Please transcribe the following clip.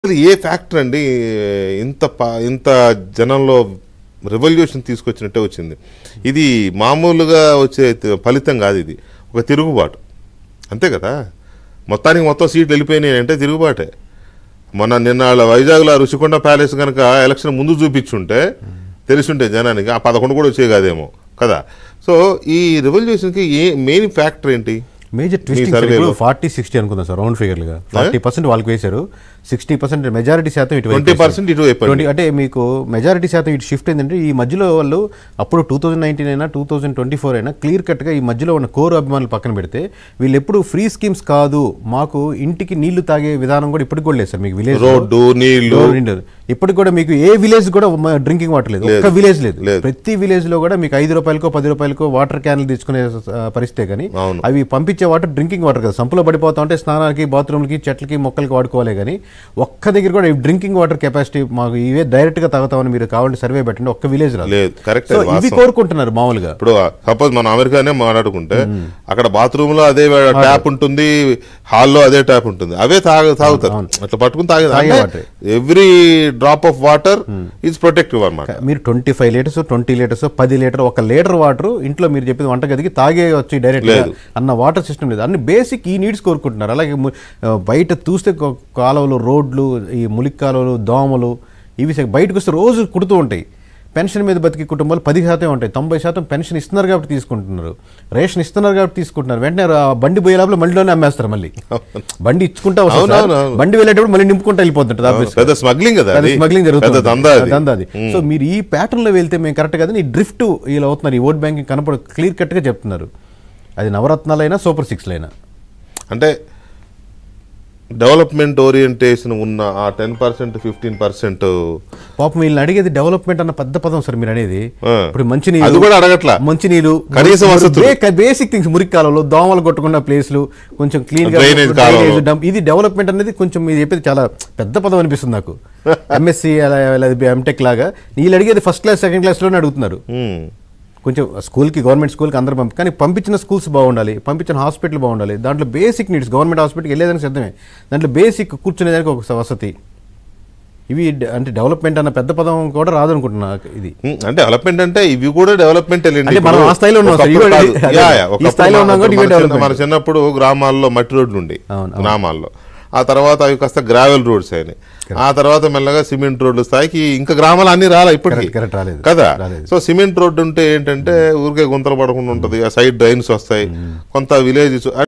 అసలు ఏ ఫ్యాక్టర్ అండి ఇంత ప- ఇంత జనంలో రెవల్యూషన్ తీసుకొచ్చినట్టే వచ్చింది ఇది మామూలుగా వచ్చే త- ఫలితం కాదు ఇది ఒక తిరుగుబాటు అంతే కదా మొత్తానికి మొత్తం సీట్లు వెళ్ళిపోయినాయి అంటే తిరుగుబాటే మొన్న నిన్న వాళ్ళ వైజాగ్లో ఆ రుషికొండ ప్యాలెస్ కనుక ఎలక్షన్ ముందు చూపించుంటే తెలిసింటే జనానికి ఆ పదకొండు కూడా వచ్చే కాదేమో కదా సో ఈ రెవల్యూషన్కి ఏ మెయిన్ ఫ్యాక్టర్ ఏంటి మేజర్ మీ ట్విస్టింగ్ సర్వేలో? ఫార్టీ సిక్స్టీ అనుకుందాం సార్ రౌండ్ ఫిగర్లుగా ఫార్టీ పర్సెంట్ వాళ్ళకి వేశారు సిక్స్టీ పర్సెంట్ మెజారిటీ శాతం ఇటు 20% ఇటువైపు అండి. అంటే మీకు మెజారిటీ శాతం ఇటు షిఫ్ట్ ఏంటంటే ఈ మధ్యలో వాళ్ళు అప్పుడు టూ థౌసండ్ నైన్టీన్ అయినా టూ థౌసండ్ ట్వంటీ ఫోర్ అయినా క్లియర్ కట్గా ఈ మధ్యలో ఉన్న కోర్ అభిమానులు పక్కన పెడితే వీళ్ళు ఎప్పుడు ఫ్రీ స్కీమ్స్ కాదు మాకు ఇంటికి నీళ్లు తాగే విధానం కూడా ఇప్పటికి కూడా లేదు సార్ మీకు విలేజ్ రోడ్డు నీళ్లు ఇప్పటికి కూడా మీకు ఏ విలేజ్ కూడా డ్రింకింగ్ వాటర్ లేదు ఒక్క విలేజ్ లేదు లేదు. ప్రతి విలేజ్ లో కూడా మీకు ఐదు రూపాయలకో పది రూపాయలకో వాటర్ క్యాన్లు తీసుకునే ఆ, పరిస్థితే కానీ అవును. అవి పంపించే వాటర్ డ్రింకింగ్ వాటర్ కదా సంపులో పడిపోతా ఉంటే స్నానానికి బాత్రూమ్లకి చెట్లకి మొక్కలకి వాడుకోవాలి కానీ ఒక్క దగ్గర కూడా డ్రింకింగ్ వాటర్ కెపాసిటీ మాకు ఇవే డైరెక్ట్ గా తాగుతామని మీరు కావాలంటే సర్వే పెట్టండి ఒక్క విలేజ్ రాదు లేదు కరెక్ట్ సో ఇవి కోరుకుంటున్నారు మామూలుగా ఇప్పుడు సపోజ్ మనం అమెరికానే మాట్లాడుకుంటే అక్కడ బాత్రూమ్ లో అదే ట్యాప్ ఉంటుంది హాల్లో అదే ట్యాప్ ఉంటుంది అవే తాగ తాగుతారు అట్లా పట్టుకుని తాగే తాగే water. Every drop of water is protective అన్నమాట మీరు twenty five litres twenty litres పది లీటర్ ఒక లీటర్ వాటర్ ఇంట్లో మీరు చెప్పింది వంటగదికి తాగే వచ్చి డైరెక్ట్ లేదు. అన్న వాటర్ సిస్టమ్ లేదు అన్ని బేసిక్ ఈ నీడ్స్ కోరుకుంటున్నారు అలాగే ము- ఆ, బయట చూస్తే కొ- కాలువలు రోడ్లు ఈ ములిక్ కాలువలు దోమలు ఇవి స- బయటకు వస్తే రోజు కుడుతూ ఉంటాయి పెన్షన్ మీద బతికే కుటుంబాలు పది శాతం ఉంటాయి తొంభై శాతం పెన్షన్ ఇస్తున్నారు కాబట్టి తీసుకుంటున్నారు రేషన్ ఇస్తున్నారు కాబట్టి తీసుకుంటున్నారు వెంటనే ఆ బండి పోయే లోపల మళ్ళీలోనే అమ్మేస్తారు మళ్ళీ బండి ఇచ్చుకుంటా వస్తారు సార్. అవును, అవును. బండి వెళ్ళేటప్పుడు మళ్ళీ నింపుకుంటా వెళ్ళిపోతుంటారు obviously. పెద్ద స్మగ్లింగ్ కదా అది అది. స్మగ్లింగ్ పెద్ద జరుగుతుంది దందా అది. దందా అది సో మీరు ఈ ప్యాటర్న్ లో వెళ్తే మేము కరెక్ట్ కదా ఈ డ్రిఫ్ట్ ఇలా అవుతున్నారు ఈ ఓట్ బ్యాంకింగ్ కనపడ క్లియర్ కట్ గా చెప్తున్నారు అది నవరత్నాలైనా సూపర్ సిక్స్ లైనా అంటే డెవలప్మెంట్ ఓరియంటేషన్ ఉన్న ఆ టెన్ పర్సెంట్ ఫిఫ్టీన్ పర్సెంట్ పాపం వీళ్ళని అడిగేది డెవలప్మెంట్ అన్న పెద్ద పదం సార్ మీరు అనేది ఆ. ఇప్పుడు మంచినీరు అది కూడా అడగట్లా. మంచినీరు కనీస వసతులు. బేసిక్ థింగ్స్ మురికి కాలంలో దోమలు కొట్టుకున్న ప్లేస్లు కొంచెం క్లీన్ గా Drainage drainage కాలువలు. dump. ఇది డెవలప్మెంట్ అనేది కొంచెం మీరు చెప్పేది చాలా పెద్ద పదం అనిపిస్తుంది నాకు ఎంఎస్సి ఎంటెక్ లాగా వీళ్ళు అడిగేది ఫస్ట్ క్లాస్ సెకండ్ క్లాస్ లోనే అడుగుతున్నారు కొంచెం స్కూల్కి గవర్నమెంట్ స్కూల్కి అందరూ పంపి కానీ పంపించిన స్కూల్స్ బాగుండాలి పంపించిన హాస్పిటల్ బాగుండాలి దాంట్లో బేసిక్ నీడ్స్ గవర్నమెంట్ హాస్పిటల్కి వెళ్ళేదానికి సిద్ధమే దాంట్లో బేసిక్ కూర్చునేదానికి ఒక వసతి ఇవి డ- అంటే డెవలప్మెంట్ అన్న పెద్ద పదం కూడా రాదనుకుంటున్నా ఇది అంటే డెవలప్మెంట్ అంటే ఇవి కూడా డెవలప్మెంట్ అంటే మనం ఆ స్థాయిలో ఉన్నాం సార్. ఇవి అదే. ఈ స్థాయిలో ఉన్నాం కాబట్టి ఇవే development. మన చిన్నప్పుడు గ్రామాల్లో మట్టి రోడ్లు ఉండి అవును, గ్రామాల్లో ఆ తర్వాత అవి కాస్త గ్రావెల్ రోడ్స్ అయినాయి ఆ తర్వాత మెల్లగా సిమెంట్ రోడ్లు స్థాయికి ఇంకా గ్రామాలు అన్ని రాలే ఇప్పటికి Correct, correct, రాలేదు. కదా రాలేదు. సో సిమెంట్ రోడ్డు ఉంటే ఏంటంటే ఊరికే గుంతలు పడకుండా ఉంటది ఆ సైడ్ డ్రైన్స్ వస్తాయి కొంత విలేజెస్